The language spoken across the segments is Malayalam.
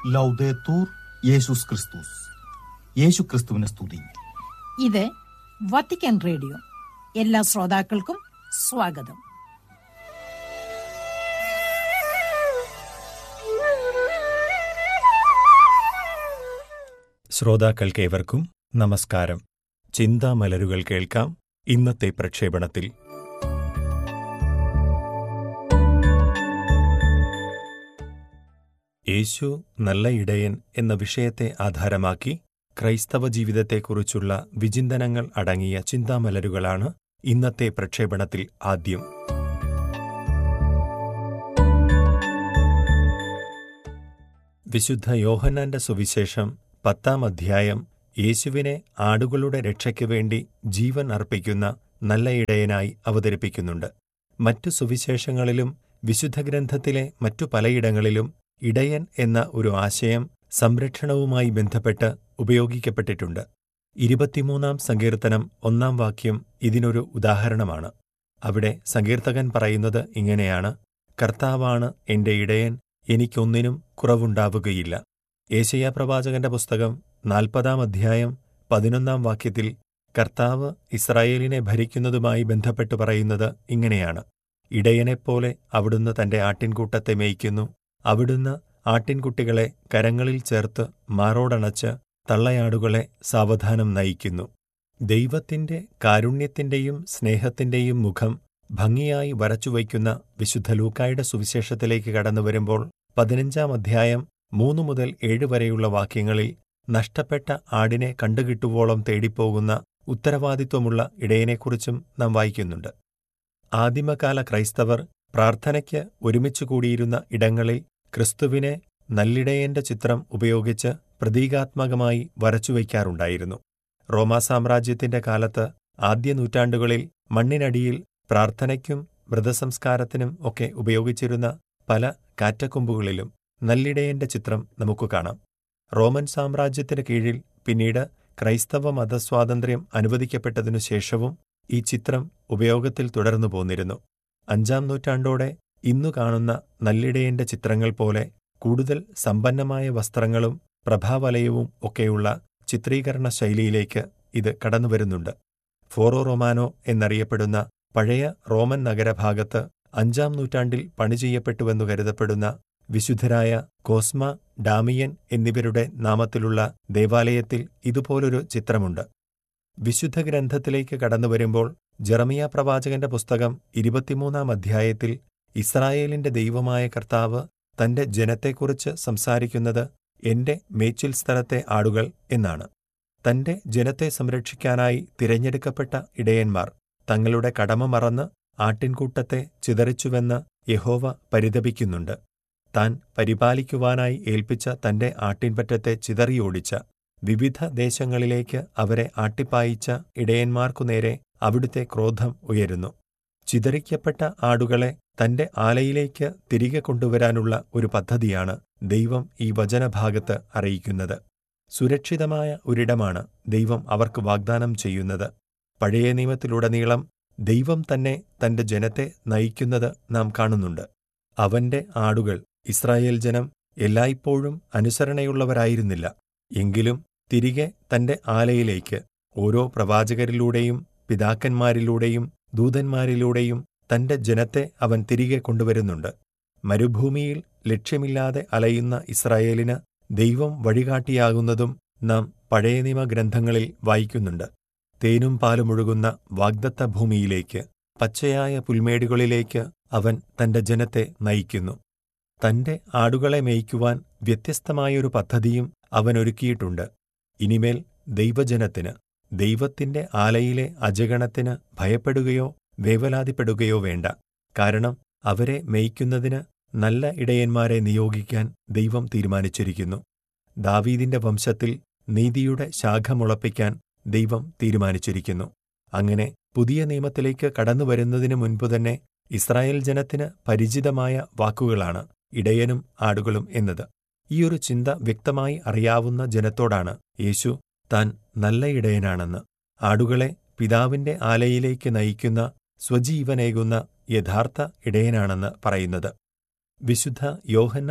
ലൗദേത്തൂർ യേശുസ് ക്രിസ്തുസ് യേശു ക്രിസ്തുവിനെ സ്തുതി ഇത് വത്തിക്കാൻ റേഡിയോ എല്ലാ ശ്രോതാക്കൾക്കും സ്വാഗതം ശ്രോതാക്കൾക്കേവർക്കും നമസ്കാരം ചിന്താമലരുകൾ കേൾക്കാം ഇന്നത്തെ പ്രക്ഷേപണത്തിൽ യേശു നല്ല ഇടയൻ എന്ന വിഷയത്തെ ആധാരമാക്കി ക്രൈസ്തവ ജീവിതത്തെക്കുറിച്ചുള്ള വിചിന്തനങ്ങൾ അടങ്ങിയ ചിന്താമലരുകളാണ് ഇന്നത്തെ പ്രക്ഷേപണത്തിൽ ആദ്യം വിശുദ്ധ യോഹന്നാന്റെ സുവിശേഷം പത്താം അധ്യായം യേശുവിനെ ആടുകളുടെ രക്ഷയ്ക്കു വേണ്ടി ജീവൻ അർപ്പിക്കുന്ന നല്ല ഇടയനായി അവതരിപ്പിക്കുന്നുണ്ട് മറ്റു സുവിശേഷങ്ങളിലും വിശുദ്ധ ഗ്രന്ഥത്തിലെ മറ്റു പലയിടങ്ങളിലും ഇടയൻ എന്ന ഒരു ആശയം സംരക്ഷണവുമായി ബന്ധപ്പെട്ട് ഉപയോഗിക്കപ്പെട്ടിട്ടുണ്ട് ഇരുപത്തിമൂന്നാം സങ്കീർത്തനം ഒന്നാം വാക്യം ഇതിനൊരു ഉദാഹരണമാണ് അവിടെ സങ്കീർത്തകൻ പറയുന്നത് ഇങ്ങനെയാണ് കർത്താവാണ് എന്റെ ഇടയൻ എനിക്കൊന്നിനും കുറവുണ്ടാവുകയില്ല ഏശയ്യ പ്രവാചകന്റെ പുസ്തകം നാൽപ്പതാം അധ്യായം പതിനൊന്നാം വാക്യത്തിൽ കർത്താവ് ഇസ്രായേലിനെ ഭരിക്കുന്നതുമായി ബന്ധപ്പെട്ടു പറയുന്നത് ഇങ്ങനെയാണ് ഇടയനെപ്പോലെ അവിടുന്ന് തന്റെ ആട്ടിൻകൂട്ടത്തെ മേയ്ക്കുന്നു അവിടുന്ന് ആട്ടിൻകുട്ടികളെ കരങ്ങളിൽ ചേർത്ത് മാറോടണച്ച് തള്ളയാടുകളെ സാവധാനം നയിക്കുന്നു ദൈവത്തിന്റെ കാരുണ്യത്തിന്റെയും സ്നേഹത്തിന്റെയും മുഖം ഭംഗിയായി വരച്ചുവയ്ക്കുന്ന വിശുദ്ധ ലൂക്കായുടെ സുവിശേഷത്തിലേക്ക് കടന്നുവരുമ്പോൾ പതിനഞ്ചാം അധ്യായം മൂന്നു മുതൽ ഏഴ് വരെയുള്ള വാക്യങ്ങളിൽ നഷ്ടപ്പെട്ട ആടിനെ കണ്ടുകിട്ടുവോളം തേടിപ്പോകുന്ന ഉത്തരവാദിത്വമുള്ള ഇടയനെക്കുറിച്ചും നാം വായിക്കുന്നുണ്ട് ആദിമകാല ക്രൈസ്തവർ പ്രാർത്ഥനയ്ക്ക് ഒരുമിച്ചു കൂടിയിരുന്ന ഇടങ്ങളിൽ ക്രിസ്തുവിനെ നല്ലിടയന്റെ ചിത്രം ഉപയോഗിച്ച് പ്രതീകാത്മകമായി വരച്ചുവയ്ക്കാറുണ്ടായിരുന്നു റോമാ സാമ്രാജ്യത്തിന്റെ കാലത്ത് ആദ്യ നൂറ്റാണ്ടുകളിൽ മണ്ണിനടിയിൽ പ്രാർത്ഥനയ്ക്കും വ്രതസംസ്കാരത്തിനും ഒക്കെ ഉപയോഗിച്ചിരുന്ന പല കാറ്റക്കൊമ്പുകളിലും നല്ലിടയന്റെ ചിത്രം നമുക്ക് കാണാം റോമൻ സാമ്രാജ്യത്തിന് കീഴിൽ പിന്നീട് ക്രൈസ്തവ മതസ്വാതന്ത്ര്യം അനുവദിക്കപ്പെട്ടതിനു ശേഷവും ഈ ചിത്രം ഉപയോഗത്തിൽ തുടർന്നു പോന്നിരുന്നു അഞ്ചാം നൂറ്റാണ്ടോടെ ഇന്നു കാണുന്ന നല്ലിടയന്റെ ചിത്രങ്ങൾ പോലെ കൂടുതൽ സമ്പന്നമായ വസ്ത്രങ്ങളും പ്രഭാവലയവും ഒക്കെയുള്ള ചിത്രീകരണ ശൈലിയിലേക്ക് ഇത് കടന്നുവരുന്നുണ്ട് ഫോറോ റൊമാനോ എന്നറിയപ്പെടുന്ന പഴയ റോമൻ നഗരഭാഗത്ത് അഞ്ചാം നൂറ്റാണ്ടിൽ പണിചെയ്യപ്പെട്ടുവെന്നു കരുതപ്പെടുന്ന വിശുദ്ധരായ കോസ്മ ഡാമിയൻ എന്നിവരുടെ നാമത്തിലുള്ള ദേവാലയത്തിൽ ഇതുപോലൊരു ചിത്രമുണ്ട് വിശുദ്ധ ഗ്രന്ഥത്തിലേക്ക് കടന്നുവരുമ്പോൾ ജെറമിയ പ്രവാചകന്റെ പുസ്തകം ഇരുപത്തിമൂന്നാം അധ്യായത്തിൽ ഇസ്രായേലിന്റെ ദൈവമായ കർത്താവ് തന്റെ ജനത്തെക്കുറിച്ച് സംസാരിക്കുന്നത് എന്റെ മേച്ചിൽ സ്ഥലത്തെ ആടുകൾ എന്നാണ് തന്റെ ജനത്തെ സംരക്ഷിക്കാനായി തിരഞ്ഞെടുക്കപ്പെട്ട ഇടയന്മാർ തങ്ങളുടെ കടമ മറന്ന് ആട്ടിൻകൂട്ടത്തെ ചിതറിച്ചുവെന്ന് യഹോവ പരിതപിക്കുന്നുണ്ട് താൻ പരിപാലിക്കുവാനായി ഏൽപ്പിച്ച തന്റെ ആട്ടിൻപറ്റത്തെ ചിതറിയോടിച്ച വിവിധ ദേശങ്ങളിലേക്ക് അവരെ ആട്ടിപ്പായിച്ച ഇടയന്മാർക്കു നേരെ അവിടുത്തെ ക്രോധം ഉയരുന്നു ചിതറിക്കപ്പെട്ട ആടുകളെ തന്റെ ആലയിലേക്ക് തിരികെ കൊണ്ടുവരാനുള്ള ഒരു പദ്ധതിയാണ് ദൈവം ഈ വചനഭാഗത്ത് അറിയിക്കുന്നത് സുരക്ഷിതമായ ഒരിടമാണ് ദൈവം അവർക്ക് വാഗ്ദാനം ചെയ്യുന്നത് പഴയ നിയമത്തിലുടനീളം ദൈവം തന്നെ തന്റെ ജനത്തെ നയിക്കുന്നത് നാം കാണുന്നുണ്ട് അവന്റെ ആടുകൾ ഇസ്രായേൽ ജനം എല്ലായ്പ്പോഴും അനുസരണയുള്ളവരായിരുന്നില്ല എങ്കിലും തിരികെ തന്റെ ആലയിലേക്ക് ഓരോ പ്രവാചകരിലൂടെയും പിതാക്കന്മാരിലൂടെയും ദൂതന്മാരിലൂടെയും തന്റെ ജനത്തെ അവൻ തിരികെ കൊണ്ടുവരുന്നുണ്ട് മരുഭൂമിയിൽ ലക്ഷ്യമില്ലാതെ അലയുന്ന ഇസ്രായേലിന് ദൈവം വഴികാട്ടിയാകുന്നതും നാം പഴയ നിയമ ഗ്രന്ഥങ്ങളിൽ വായിക്കുന്നുണ്ട് തേനും പാലുമൊഴുകുന്ന വാഗ്ദത്ത ഭൂമിയിലേക്ക് പച്ചയായ പുൽമേടുകളിലേക്ക് അവൻ തന്റെ ജനത്തെ നയിക്കുന്നു തന്റെ ആടുകളെ മേയ്ക്കുവാൻ വ്യത്യസ്തമായൊരു പദ്ധതിയും അവൻ ഒരുക്കിയിട്ടുണ്ട് ഇനിമേൽ ദൈവജനത്തിന് ദൈവത്തിന്റെ ആലയിലെ അജഗണത്തിന് ഭയപ്പെടുകയോ വേവലാതിപ്പെടുകയോ വേണ്ട കാരണം അവരെ മേയ്ക്കുന്നതിന് നല്ല ഇടയന്മാരെ നിയോഗിക്കാൻ ദൈവം തീരുമാനിച്ചിരിക്കുന്നു ദാവീദിന്റെ വംശത്തിൽ നീതിയുടെ ശാഖ മുളപ്പിക്കാൻ ദൈവം തീരുമാനിച്ചിരിക്കുന്നു അങ്ങനെ പുതിയ നിയമത്തിലേക്ക് കടന്നുവരുന്നതിനു മുൻപ് തന്നെ ഇസ്രായേൽ ജനത്തിന് പരിചിതമായ വാക്കുകളാണ് ഇടയനും ആടുകളും എന്നത് ഈയൊരു ചിന്ത വ്യക്തമായി അറിയാവുന്ന ജനത്തോടാണ് യേശു താൻ നല്ല ഇടയനാണെന്ന് ആടുകളെ പിതാവിന്റെ ആലയിലേക്ക് നയിക്കുന്ന സ്വജീവനേകുന്ന യഥാർത്ഥ ഇടയനാണെന്ന് പറയുന്നത് വിശുദ്ധ യോഹന്നാൻ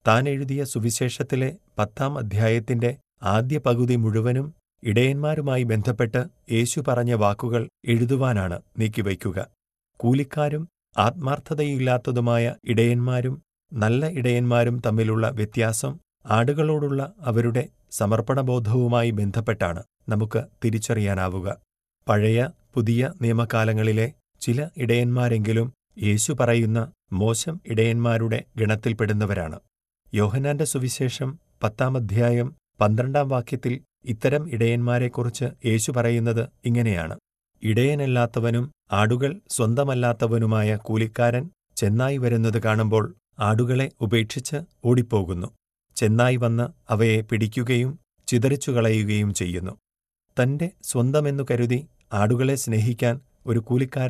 താൻ എഴുതിയ സുവിശേഷത്തിലെ പത്താം അധ്യായത്തിന്റെ ആദ്യ പകുതി മുഴുവനും ഇടയന്മാരുമായി ബന്ധപ്പെട്ട് യേശു പറഞ്ഞ വാക്കുകൾ എഴുതുവാനാണ് നീക്കിവയ്ക്കുക കൂലിക്കാരും ആത്മാർത്ഥതയില്ലാത്തതുമായ ഇടയന്മാരും നല്ല ഇടയന്മാരും തമ്മിലുള്ള വ്യത്യാസം ആടുകളോടുള്ള അവരുടെ സമർപ്പണബോധവുമായി ബന്ധപ്പെട്ടാണ് നമുക്ക് തിരിച്ചറിയാനാവുക പഴയ പുതിയ നിയമകാലങ്ങളിലെ ചില ഇടയന്മാരെങ്കിലും യേശു പറയുന്ന മോശം ഇടയന്മാരുടെ ഗണത്തിൽപ്പെടുന്നവരാണ് യോഹനാന്റെ സുവിശേഷം പത്താം അധ്യായം പന്ത്രണ്ടാം വാക്യത്തിൽ ഇത്തരം ഇടയന്മാരെക്കുറിച്ച് യേശു പറയുന്നത് ഇങ്ങനെയാണ് ഇടയനല്ലാത്തവനും ആടുകൾ സ്വന്തമല്ലാത്തവനുമായ കൂലിക്കാരൻ ചെന്നായി വരുന്നത് കാണുമ്പോൾ ആടുകളെ ഉപേക്ഷിച്ച് ഓടിപ്പോകുന്നു ചെന്നായി വന്ന് അവയെ പിടിക്കുകയും ചിതറിച്ചുകളയുകയും ചെയ്യുന്നു തന്റെ സ്വന്തമെന്നു കരുതി ആടുകളെ സ്നേഹിക്കാൻ ഒരു കൂലിക്കാരൻ